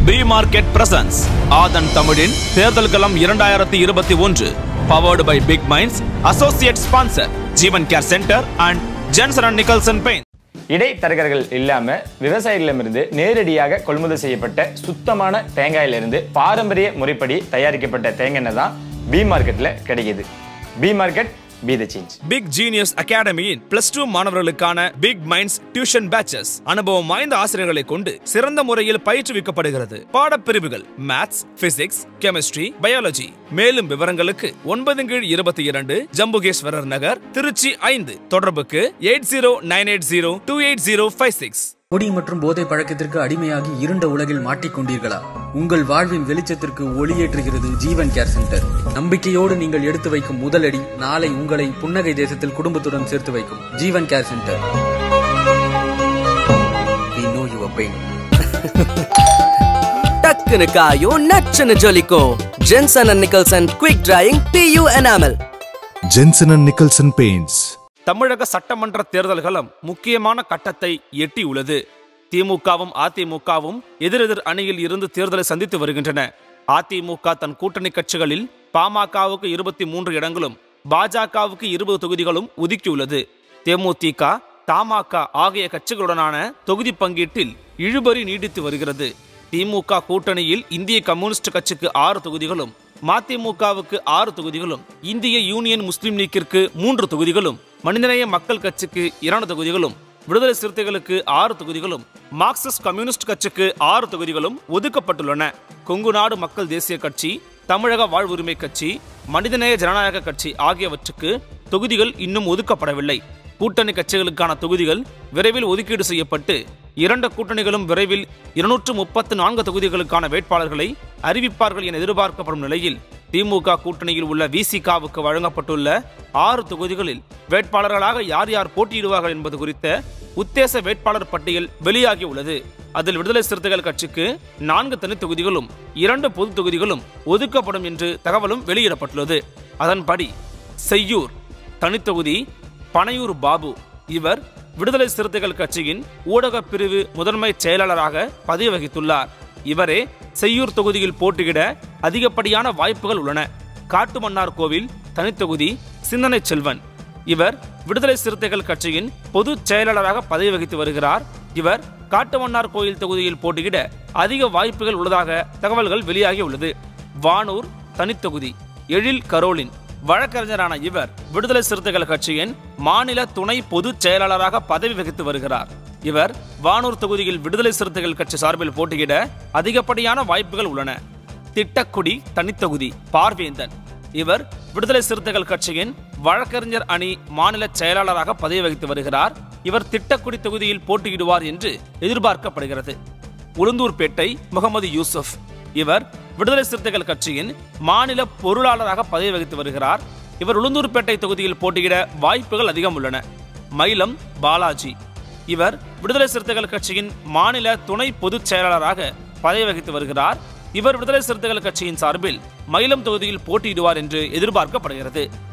B market presence ஆதன் தமிழின் தேர்தல் களம் இரண்டாயிரத்தி இருபத்தி ஒன்று powered by big minds associate sponsor Jeevan care center and Jensen and Nicholson paint இடைத்தரகர்கள் இல்லாம விவசாயிகளிடமிருந்து நேரடியாக கொள்முதல் செய்யப்பட்ட சுத்தமான தேங்காயிலிருந்து பாரம்பரிய முறைப்படி தயாரிக்கப்பட்ட தேங்காய் எண்ணெய் தான் பி மார்க்கெட்ல கிடைக்குது B market B the change big genius அகாடமியின் பிளஸ் டூ மாணவர்களுக்கான பிக் மைண்ட்ஸ் டியூஷன் பேச்சஸ் அனுபவம் வாய்ந்த ஆசிரியர்களை கொண்டு சிறந்த முறையில் பயிற்றுவிக்கப்படுகிறது பாடப்பிரிவுகள் மேத்ஸ் பிசிக்ஸ் கெமிஸ்ட்ரி பயாலஜி மேலும் விவரங்களுக்கு ஒன்பது கீழ் இருபத்தி இரண்டு ஜம்புகேஸ்வரர் நகர் திருச்சி ஐந்து தொடர்புக்கு eight zero nine eight zero two eight zero five six குடி மற்றும் போதை பழக்கத்திற்கு அடிமையாகி இருண்ட உலகில் மாட்டிக்கொண்டீர்களா உங்கள் வாழ்வின் வெளிச்சத்திற்கு ஒளியேற்றுகிறது ஜீவன் கேர் சென்டர் நம்பிக்கையோடு நீங்கள் எடுத்து வைக்கும் முதலடி நாளை உங்களை புன்னகை தேசத்தில் குடும்பத்துடன் சேர்த்து வைக்கும் Jeevan care center We know your pain. டக்குனு காயும் நச்சுன்னு ஜொலிக்கும் Jensen and Nicholson quick drying PU enamel Jensen and Nicholson Paints. தமிழக சட்டமன்ற தேர்தல்களும் முக்கியமான கட்டத்தை எட்டியுள்ளது திமுகவும் அதிமுகவும் எதிரெதிர் அணியில் இருந்து தேர்தலை சந்தித்து வருகின்றன அதிமுக தன் கூட்டணி கட்சிகளில் பாமகவுக்கு இருபத்தி மூன்று இடங்களும் பாஜகவுக்கு இருபது தொகுதிகளும் ஒதுக்கியுள்ளது தேமுதிக தமாக ஆகிய கட்சிகளுடனான தொகுதி பங்கீட்டில் இழுபறி நீடித்து வருகிறது திமுக கூட்டணியில் இந்திய கம்யூனிஸ்ட் கட்சிக்கு ஆறு தொகுதிகளும் மதிமுகவுக்கு ஆறு தொகுதிகளும் இந்திய யூனியன் முஸ்லீம் லீக்கிற்கு மூன்று தொகுதிகளும் மனிதநேய மக்கள் கட்சிக்கு இரண்டு தொகுதிகளும் விடுதலை சிறுத்தைகளுக்கு ஆறு தொகுதிகளும் மார்க்சிஸ்ட் கம்யூனிஸ்ட் கட்சிக்கு ஆறு தொகுதிகளும் ஒதுக்கப்பட்டுள்ளன கொங்கு நாடு மக்கள் தேசிய கட்சி தமிழக வாழ்வுரிமை கட்சி மனிதநேய ஜனநாயக கட்சி ஆகியவற்றுக்கு தொகுதிகள் இன்னும் ஒதுக்கப்படவில்லை கூட்டணி கட்சிகளுக்கான தொகுதிகள் விரைவில் ஒதுக்கீடு செய்யப்பட்டு இரண்டு கூட்டணிகளும் விரைவில் இருநூற்று முப்பத்து நான்கு தொகுதிகளுக்கான வேட்பாளர்களை அறிவிப்பார்கள் என எதிர்பார்க்கப்படும் நிலையில் திமுக கூட்டணியில் உள்ள விசிகாவுக்கு வழங்கப்பட்டுள்ள ஆறு தொகுதிகளில் வேட்பாளர்களாக யார் யார் போட்டியிடுவார்கள் என்பது குறித்த உத்தேச வேட்பாளர் பட்டியல் வெளியாகியுள்ளது அதில் விடுதலை சிறுத்தைகள் கட்சிக்கு நான்கு தனி தொகுதிகளும் இரண்டு பொது தொகுதிகளும் ஒதுக்கப்படும் என்று தகவலும் வெளியிடப்பட்டுள்ளது அதன்படி செய்யூர் தனித்தொகுதி பனையூர் பாபு இவர் விடுதலை சிறுத்தைகள் கட்சியின் ஊடக பிரிவு முதன்மை செயலாளராக பதவி வகித்துள்ளார் இவரே செய்யூர் தொகுதியில் போட்டியிட அதிகப்படியான வாய்ப்புகள் உள்ளன காட்டுமன்னார் கோவில் தனித்தொகுதி சிந்தனை செல்வன் இவர் விடுதலை சிறுத்தைகள் கட்சியின் பொதுச் செயலாளராக பதவி வகித்து வருகிறார் இவர் காட்டுமன்னார் கோயில் தொகுதியில் போட்டியிட அதிக வாய்ப்புகள் உள்ளதாக தகவல்கள் வெளியாகியுள்ளது வானூர் தனித்தொகுதி எழில் கரோலின் வழக்கறிஞரான இவர் விடுதலை சிறுத்தைகள் கட்சியின் மாநில துணை பொதுச் செயலாளராக பதவி வகித்து வருகிறார் இவர் வானூர் தொகுதியில் விடுதலை சிறுத்தைகள் கட்சி சார்பில் போட்டியிட அதிகப்படியான வாய்ப்புகள் உள்ளன திட்டக்குடி தனித்தொகுதி பார்வேந்தன் இவர் விடுதலை சிறுத்தைகள் கட்சியின் வழக்கறிஞர் அணி மாநில செயலாளராக பதவி வகித்து வருகிறார் இவர் திட்டக்குடி தொகுதியில் போட்டியிடுவார் என்று எதிர்பார்க்கப்படுகிறது உளுந்தூர்பேட்டை முகமது யூசுப் இவர் விடுதலை சிறுத்தைகள் கட்சியின் மாநில பொருளாளராக பதவி வகித்து வருகிறார் இவர் உளுந்தூர்பேட்டை தொகுதியில் போட்டியிட வாய்ப்புகள் அதிகம் உள்ளன மயிலம் பாலாஜி இவர் விடுதலை சிறுத்தைகள் கட்சியின் மாநில துணை பொதுச் செயலாளராக பதவி வகித்து வருகிறார் இவர் விடுதலை சிறுத்தைகள் கட்சியின் சார்பில் மயிலம் தொகுதியில் போட்டியிடுவார் என்று எதிர்பார்க்கப்படுகிறது